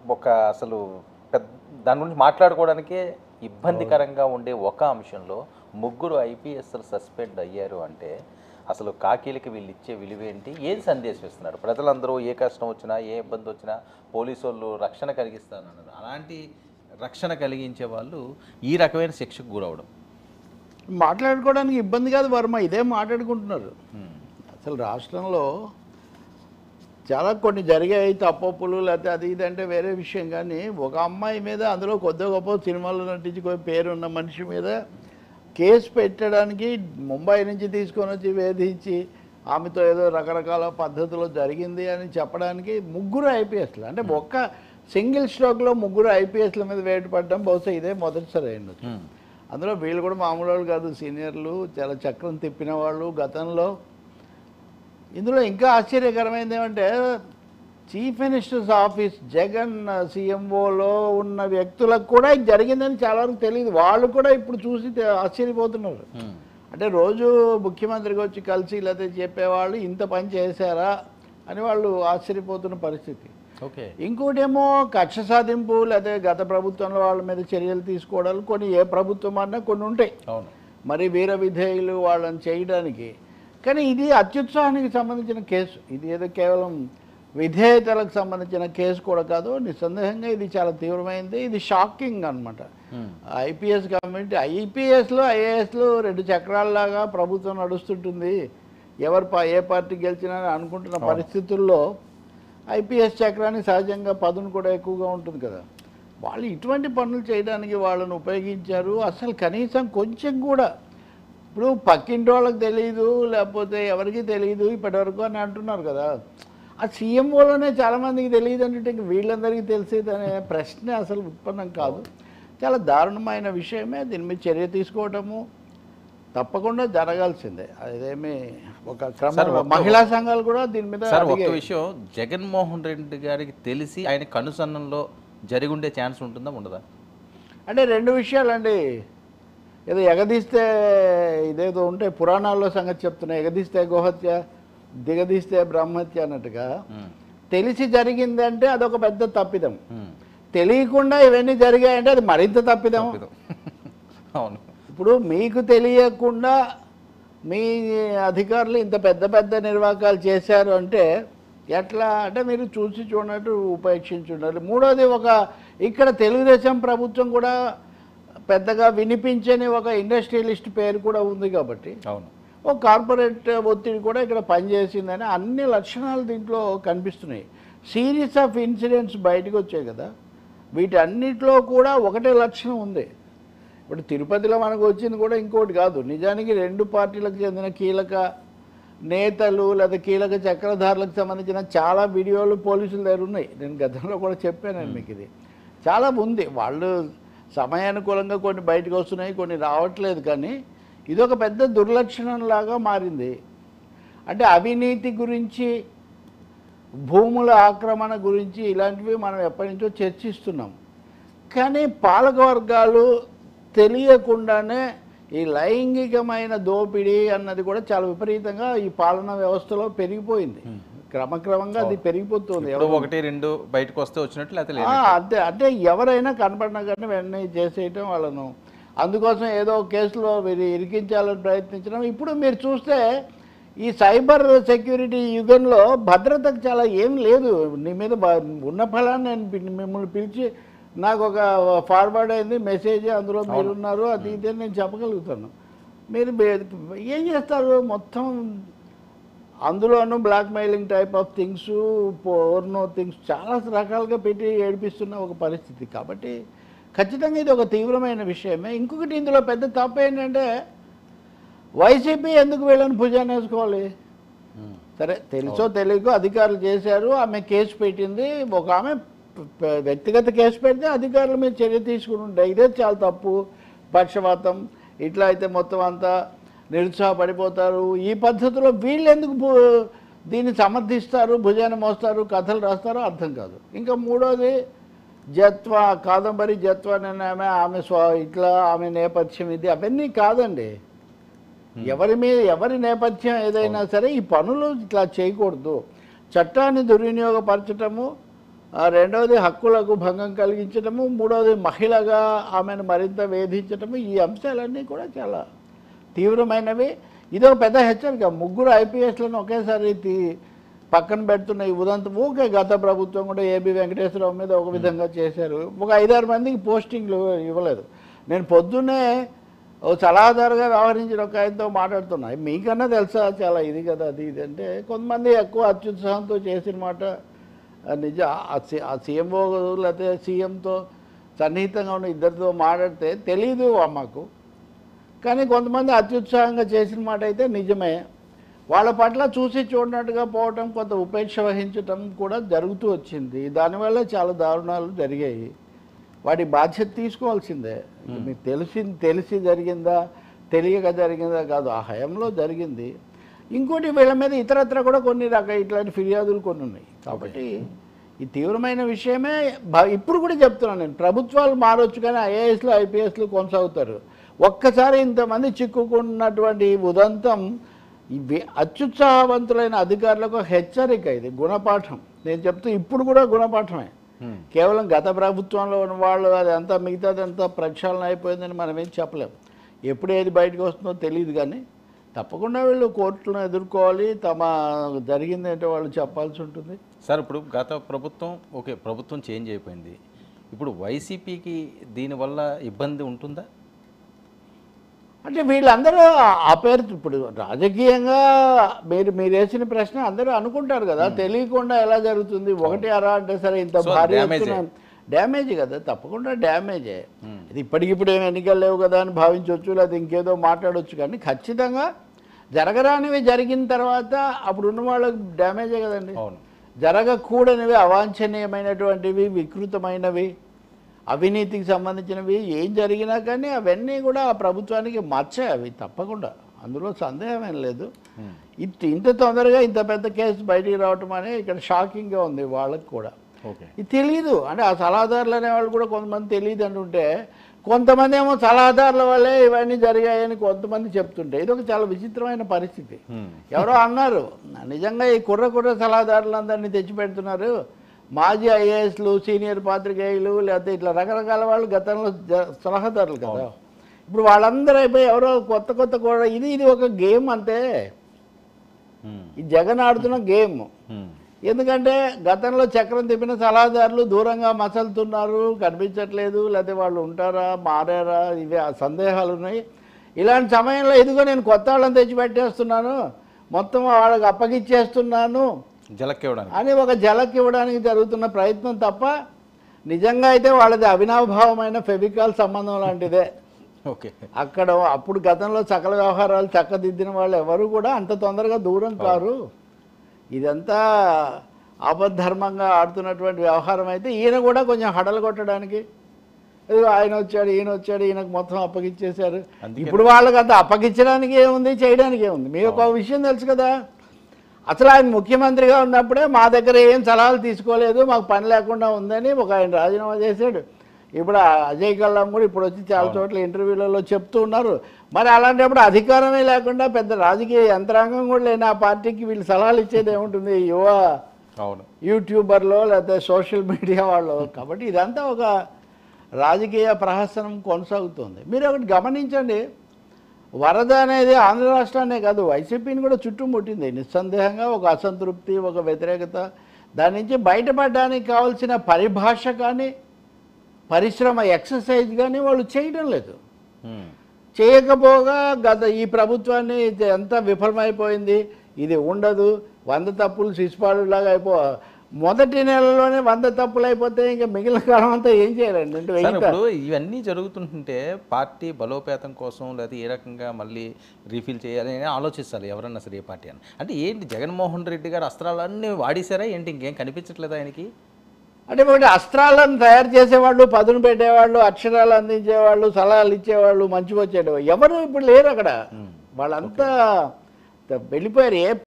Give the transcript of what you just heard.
ఒక అసలు పెద్ద దాని గురించి మాట్లాడుకోవడానికే ఇబ్బందికరంగా ఉండే ఒక అంశంలో ముగ్గురు ఐపీఎస్లు సస్పెండ్ అయ్యారు అంటే అసలు కాకీలకి వీళ్ళు ఇచ్చే విలువేంటి ఏం సందేశం ఇస్తున్నారు ప్రజలందరూ ఏ కష్టం వచ్చినా ఏ ఇబ్బంది వచ్చినా పోలీసు వాళ్ళు రక్షణ కలిగిస్తానన్నారు అలాంటి రక్షణ కలిగించే వాళ్ళు ఈ రకమైన శిక్షకు గురవడం మాట్లాడుకోవడానికి ఇబ్బంది కాదు వర్మ ఇదే మాట్లాడుకుంటున్నారు అసలు రాష్ట్రంలో చాలా కొన్ని జరిగాయి తప్పప్పులు లేకపోతే అది ఇది అంటే వేరే విషయం కానీ ఒక అమ్మాయి మీద అందులో కొద్ది గొప్ప సినిమాలో నటించి కొన్ని పేరున్న మనిషి మీద కేసు పెట్టడానికి ముంబై నుంచి తీసుకొని వచ్చి వేధించి ఆమెతో ఏదో రకరకాల పద్ధతిలో జరిగింది అని చెప్పడానికి ముగ్గురు ఐపీఎస్లు అంటే ఒక్క సింగిల్ స్ట్రోక్లో ముగ్గురు ఐపీఎస్ల మీద వేటు పడడం బహుశా ఇదే మొదటిసారి అయింది అందులో వీళ్ళు కూడా మామూలు వాళ్ళు కాదు సీనియర్లు చాలా చక్రం తిప్పిన వాళ్ళు గతంలో ఇందులో ఇంకా ఆశ్చర్యకరమైనది ఏమంటే చీఫ్ మినిస్టర్స్ ఆఫీస్ జగన్ సీఎంఓలో ఉన్న వ్యక్తులకు కూడా ఇది జరిగిందని చాలా వరకు తెలియదు వాళ్ళు కూడా ఇప్పుడు చూసి తె- ఆశ్చర్యపోతున్నారు అంటే రోజు ముఖ్యమంత్రికి వచ్చి కలిసి లేకపోతే చెప్పేవాళ్ళు ఇంత పని చేశారా అని వాళ్ళు ఆశ్చర్యపోతున్న పరిస్థితి ఓకే ఇంకోటేమో కక్ష సాధింపు లేదా గత ప్రభుత్వంలో వాళ్ళ మీద చర్యలు తీసుకోవడాలు కొన్ని ఏ ప్రభుత్వం అన్నా కొన్ని ఉంటాయి అవును మరి వీర విధేయులు వాళ్ళని చేయడానికి కానీ ఇది అత్యుత్సాహానికి సంబంధించిన కేసు ఇది ఏదో కేవలం విధేయతలకు సంబంధించిన కేసు కూడా కాదు నిస్సందేహంగా ఇది చాలా తీవ్రమైనది ఇది షాకింగ్ అనమాట ఐపీఎస్ కమిటీ ఐపీఎస్లో ఐఏఎస్లో రెండు చక్రాల్లాగా ప్రభుత్వం నడుస్తుంటుంది ఎవరు పా- ఏ పార్టీ గెలిచినా అని అనుకుంటున్న పరిస్థితుల్లో ఐపీఎస్ చక్రాన్ని సహజంగా పదును కూడా ఎక్కువగా ఉంటుంది కదా వాళ్ళు ఇటువంటి పనులు చేయడానికి వాళ్ళని ఉపయోగించారు అసలు కనీసం కొంచెం కూడా ఇప్పుడు పక్కింటి వాళ్ళకి తెలియదు లేకపోతే ఎవరికి తెలియదు ఇప్పటివరకు అని అంటున్నారు కదా ఆ సీఎంఓలోనే చాలామందికి తెలియదు అంటే ఇంక వీళ్ళందరికీ తెలిసేది అనే ప్రశ్న అసలు ఉత్పన్నం కాదు చాలా దారుణమైన విషయమే దీని మీద చర్య తీసుకోవటము తప్పకుండా జరగాల్సిందే అదేమి ఒక సార్, క్రమంలో ఒక్క- మహిళా సంఘాలు కూడా దీని మీద సార్ ఒక్క అడిగాయి. విషయం జగన్మోహన్ రెడ్డి గారికి తెలిసి ఆయన కనుసన్నల్లో జరిగి ఉండే ఛాన్స్ ఉంటుందా ఉండదా అంటే రెండు విషయాలండి ఏదో ఎగదీస్తే ఇదేదో ఉంటే పురాణాల్లో సంగతి చెప్తున్నా ఎగదీస్తే గోహత్య దిగదీస్తే బ్రహ్మహత్య అన్నట్టుగా ఉమ్, తెలిసి జరిగిందంటే అదొక పెద్ద తప్పిదం ఉమ్, తెలియకుండా ఇవన్నీ జరిగాయంటే అది మరింత తప్పిదం తప్పిదం. అవును ఇప్పుడు మీకు తెలియకుండా మీ అధికారులు ఇంత పెద్ద పెద్ద నిర్వాకాలు చేశారు అంటే ఎట్లా అంటే మీరు చూసి చూడనట్టు ఉపేక్షించి ఉండాలి మూడోది ఒక ఇక్కడ తెలుగుదేశం ప్రభుత్వం కూడా పెద్దగా వినిపించని ఒక ఇండస్ట్రియలిస్ట్ పేరు కూడా ఉంది కాబట్టి అవును ఒక కార్పొరేట్ ఒత్తిడి కూడా ఇక్కడ పనిచేసిందని అన్ని లక్షణాలు దీంట్లో కనిపిస్తున్నాయి సిరీస్ ఆఫ్ ఇన్సిడెంట్స్ బయటకు వచ్చాయి కదా వీటన్నిటిలో కూడా ఒకటే లక్షణం ఉంది ఇప్పుడు తిరుపతిలో మనకు వచ్చింది కూడా ఇంకోటి కాదు నిజానికి రెండు పార్టీలకు చెందిన కీలక నేతలు లేదా కీలక చక్రధారులకు సంబంధించిన చాలా వీడియోలు పోలీసుల దగ్గర ఉన్నాయి నేను గతంలో కూడా చెప్పాను మీకు ఇది చాలా ఉంది వాళ్ళు సమయానుకూలంగా కొన్ని బయటకు వస్తున్నాయి కొన్ని రావట్లేదు కానీ ఇది ఒక పెద్ద దుర్లక్షణంలాగా మారింది అంటే అవినీతి గురించి భూముల ఆక్రమణ గురించి ఇలాంటివి మనం ఎప్పటి నుంచో చర్చిస్తున్నాం కానీ పాలక వర్గాలు తెలియకుండానే ఈ లైంగికమైన దోపిడీ అన్నది కూడా చాలా విపరీతంగా ఈ పాలనా వ్యవస్థలో పెరిగిపోయింది క్రమక్రమంగా అది పెరిగిపోతుంది ఇప్పుడు ఒకటి రెండు బయటకు వస్తే వచ్చినట్లు లేకపోతే లేదు ఆ, అంతే అంటే ఎవరైనా కనపడినా కానీ వెంటనే చేసేయటం వాళ్ళను అందుకోసం ఏదో కేసులో మీరు ఇరికించాలని ప్రయత్నించడం ఇప్పుడు మీరు చూస్తే ఈ సైబర్ సెక్యూరిటీ యుగంలో భద్రతకు చాలా ఏం లేదు నీ మీద బ- ఉన్న ఫలాన్ని నేను పి- మిమ్మల్ని పిలిచి నాకు ఒక ఫార్వర్డ్ అయింది మెసేజ్ అందులో మీరున్నారు అది ఇది అని నేను చెప్పగలుగుతాను మీరు బే- ఏం చేస్తారు మొత్తం అందులోనూ blackmailing type of things porno things చాలా రకాలుగా పెట్టి ఏడిపిస్తున్న ఒక పరిస్థితి కాబట్టి ఖచ్చితంగా ఇది ఒక తీవ్రమైన విషయమే ఇంకొకటి ఇందులో పెద్ద తప్పు ఏంటంటే వైసీపీ ఎందుకు వీళ్ళని భుజాన్ని వేసుకోవాలి ఉమ్, సరే తెలుసో తెలియకో అధికారులు చేశారు ఆమె కేసు పెట్టింది ఒక ఆమె ప- ప- వ్యక్తిగత కేసు పెడితే అధికారుల మీద చర్య తీసుకుని ఉంటాయి ఇదే చాలా తప్పు పక్షపాతం ఇట్లా అయితే మొత్తం అంతా నిరుత్సాహపడిపోతారు ఈ పద్ధతిలో వీళ్ళు ఎందుకు భు- దీన్ని సమర్థిస్తారు భుజాన్ని మోస్తారు కథలు రాస్తారో అర్థం కాదు ఇంకా మూడోది జత్వ కాదంబరి జత్వ అనే ఆమె ఆమె స్వ ఇట్లా ఆమె నేపథ్యం ఇది అవన్నీ కాదండి ఎవరి మీద ఎవరి నేపథ్యం ఏదైనా సరే ఈ పనులు ఇట్లా చేయకూడదు చట్టాన్ని దుర్వినియోగపరచటము ఆ, రెండవది హక్కులకు భంగం కలిగించడము మూడవది మహిళగా ఆమెను మరింత వేధించడము ఈ అంశాలన్నీ కూడా చాలా తీవ్రమైనవి ఇది ఒక పెద్ద హెచ్చరిక ముగ్గురు ఐపీఎస్లను ఒకేసారి తీ పక్కన పెడుతున్న ఈ ఉదంతం ఊకే గత ప్రభుత్వం కూడా ఏబి వెంకటేశ్వరరావు మీద ఒక విధంగా చేశారు ఒక ఐదారు మందికి పోస్టింగ్లు ఇవ్వలేదు నేను పొద్దున్నే ఓ సలహాదారుగా వ్యవహరించిన ఒక ఆయనతో మాట్లాడుతున్నా మీకన్నా తెలుసా చాలా ఇది కదా అది ఇది అంటే కొంతమంది ఎక్కువ అత్యుత్సాహంతో చేసిన మాట ఆ నిజ ఆ సి- ఆ సీఎంఓ లేకపోతే సీఎంతో సన్నిహితంగా ఉన్న ఇద్దరితో మాట్లాడితే తెలీదు మాకు కానీ కొంతమంది అత్యుత్సాహంగా చేసిన మాట అయితే నిజమే వాళ్ళ పట్ల చూసి చూడనట్టుగా పోవటం కొంత ఉపేక్ష వహించటం కూడా జరుగుతూ వచ్చింది దానివల్ల చాలా దారుణాలు జరిగాయి వాటి బాధ్యత తీసుకోవాల్సిందే మీకు తెలిసి తెలిసి జరిగిందా తెలియక జరిగిందా కాదు ఆ హయంలో జరిగింది ఇంకోటి వీళ్ళ మీద ఇతరత్ర కూడా కొన్ని రకాల ఇట్లాంటి ఫిర్యాదులు కొన్ని ఉన్నాయి కాబట్టి ఈ తీవ్రమైన విషయమే భ- ఇప్పుడు కూడా చెప్తున్నాను నేను ప్రభుత్వాలు మారొచ్చు కానీ ఐఏఎస్లు ఐపీఎస్లు కొనసాగుతారు ఒక్కసారి ఇంతమంది చిక్కుకున్నటువంటి ఈ ఉదంతం ఇవి అత్యుత్సాహవంతులైన అధికారులకు హెచ్చరిక ఇది గుణపాఠం నేను చెప్తూ ఇప్పుడు కూడా గుణపాఠమే Hmm. కేవలం గత ప్రభుత్వంలో ఉన్న వాళ్ళు అదంతా మిగతాదంతా ప్రక్షాళన అయిపోయిందని మనం ఏం చెప్పలేం ఎప్పుడు ఏది బయటకు వస్తుందో తెలియదు కానీ తప్పకుండా వీళ్ళు కోర్టులను ఎదుర్కోవాలి తమ జరిగింది ఏంటో వాళ్ళు చెప్పాల్సి ఉంటుంది సార్ ఇప్పుడు గత ప్రభుత్వం ఓకే ప్రభుత్వం చేంజ్ అయిపోయింది ఇప్పుడు వైసీపీకి దీనివల్ల ఇబ్బంది ఉంటుందా అంటే వీళ్ళందరూ ఆ పేరు ఇప్పుడు రాజకీయంగా మీరు మీరు వేసిన ప్రశ్న అందరూ అనుకుంటారు కదా తెలియకుండా ఎలా జరుగుతుంది ఒకటి అరా అంటే సరే ఇంత So, భారీ damage ఎత్తున డ్యామేజ్ కదా తప్పకుండా డ్యామేజే ఇది ఇప్పటికిప్పుడు ఏం ఎన్నికలు లేవు కదా అని భావించవచ్చు లేదా ఇంకేదో మాట్లాడవచ్చు కానీ ఖచ్చితంగా జరగరానివి జరిగిన తర్వాత అప్పుడు ఉన్న వాళ్ళకి డ్యామేజే కదండి అవును జరగకూడనివి అవాంఛనీయమైనటువంటివి వికృతమైనవి అవినీతికి సంబంధించినవి ఏం జరిగినా కానీ అవన్నీ కూడా ఆ ప్రభుత్వానికి మచ్చే అవి తప్పకుండా అందులో సందేహం ఏం లేదు ఇంత ఇంత తొందరగా ఇంత పెద్ద కేసు బయటికి రావటం అనేది ఇక్కడ షాకింగ్గా ఉంది వాళ్ళకి కూడా ఓకే ఇది తెలియదు అంటే ఆ సలహాదారులు అనేవాళ్ళు కూడా కొంతమంది తెలియదు అంటుంటే కొంతమంది ఏమో సలహాదారుల వల్లే ఇవన్నీ జరిగాయని కొంతమంది చెప్తుంటే ఇది ఒక చాలా విచిత్రమైన పరిస్థితి ఎవరో అన్నారు నిజంగా ఈ కుర్ర కుర్ర సలహాదారులందరినీ తెచ్చిపెడుతున్నారు మాజీ ఐఏఎస్లు సీనియర్ పాత్రికేయులు లేకపోతే ఇట్లా రకరకాల వాళ్ళు గతంలో జ- సలహాదారులు కదా ఇప్పుడు వాళ్ళందరూ అయిపోయి ఎవరో కొత్త కొత్త కూడా ఇది ఇది ఒక గేమ్ అంతే ఈ జగన్ ఆడుతున్న గేమ్ ఎందుకంటే గతంలో చక్రం తిప్పిన సలహాదారులు దూరంగా మసలుతున్నారు కనిపించట్లేదు లేకపోతే వాళ్ళు ఉంటారా మారారా ఇవే ఆ సందేహాలు ఉన్నాయి ఇలాంటి సమయంలో ఇదిగో నేను కొత్త వాళ్ళని తెచ్చి పెట్టేస్తున్నాను మొత్తం వాళ్ళకి అప్పగిచ్చేస్తున్నాను జలక్కివ్వడానికి అని ఒక జలకి ఇవ్వడానికి జరుగుతున్న ప్రయత్నం తప్ప నిజంగా అయితే వాళ్ళది అవినాభావమైన ఫెవికాల్ సంబంధం లాంటిదే ఓకే అక్కడ అప్పుడు గతంలో సకల వ్యవహారాలు చక్కదిద్దిన వాళ్ళు ఎవరు కూడా అంత తొందరగా దూరం కారు ఇదంతా అబద్ధర్మంగా ఆడుతున్నటువంటి వ్యవహారం అయితే ఈయన కూడా కొంచెం హడలు కొట్టడానికి ఇదిగో ఆయన వచ్చాడు ఈయన వచ్చాడు ఈయనకు మొత్తం అప్పగిచ్చేశారు అందుకే- ఇప్పుడు వాళ్ళకి అంత అప్పగించడానికి ఏముంది చేయడానికి ఏముంది మీకు ఒక విషయం తెలుసు కదా అసలు ఆయన ముఖ్యమంత్రిగా ఉన్నప్పుడే మా దగ్గర ఏం సలహాలు తీసుకోలేదు మాకు పని లేకుండా ఉందని ఒక ఆయన రాజీనామా చేశాడు ఇప్పుడు ఆ అజయ్ కల్లాం కూడా ఇప్పుడు వచ్చి చాలా చోట్ల ఇంటర్వ్యూలలో చెప్తూ ఉన్నారు మరి అలాంటప్పుడు అధికారమే లేకుండా పెద్ద రాజకీయ యంత్రాంగం కూడా లేని ఆ పార్టీకి వీళ్ళు సలహాలు ఇచ్చేది ఏముంటుంది యువ అవును యూట్యూబర్లో లేకపోతే సోషల్ మీడియా వాళ్ళు కాబట్టి ఇదంతా ఒక రాజకీయ ప్రహసనం కొనసాగుతుంది మీరు ఒకటి గమనించండి వరద అనేది ఆంధ్ర రాష్ట్రాన్నే కాదు వైసీపీని కూడా చుట్టుముట్టింది నిస్సందేహంగా ఒక అసంతృప్తి ఒక వ్యతిరేకత దాని నుంచి బయటపడడానికి కావాల్సిన పరిభాష కానీ పరిశ్రమ ఎక్సర్సైజ్ కానీ వాళ్ళు చేయడం లేదు ఉమ్. చేయకపోగా గత ఈ ప్రభుత్వాన్ని ఇది ఎంత విఫలమైపోయింది ఇది ఉండదు వంద తప్పులు శిశుపాలులాగా అయిపో మొదటి నెలలోనే వంద తప్పులు అయిపోతే ఇంకా మిగిలిన కాలం అంతా ఏం చేయాలండి అంటే సార్ వెయ్యి ఇప్పుడు ఇవన్నీ జరుగుతుంటుంటే పార్టీ బలోపేతం కోసం లేదా ఏ రకంగా మళ్ళీ రీఫిల్ చేయాలి అని ఆలోచిస్తారు ఎవరన్నా సరే ఏ పార్టీ అని అంటే ఏంటి జగన్మోహన్ రెడ్డి గారు అస్త్రాలన్నీ వాడేశారా ఏంటి ఇంకేం కనిపించట్లేదా ఆయనకి అంటే ఒకటి అస్త్రాలను తయారు చేసేవాళ్ళు పదును పెట్టేవాళ్ళు అక్షరాలు అందించేవాళ్ళు సలహాలు ఇచ్చేవాళ్ళు మంచిగా వచ్చేవాళ్ళు ఎవరు ఇప్పుడు లేరు అక్కడ వాళ్ళంతా వెళ్ళిపోయారు ఏ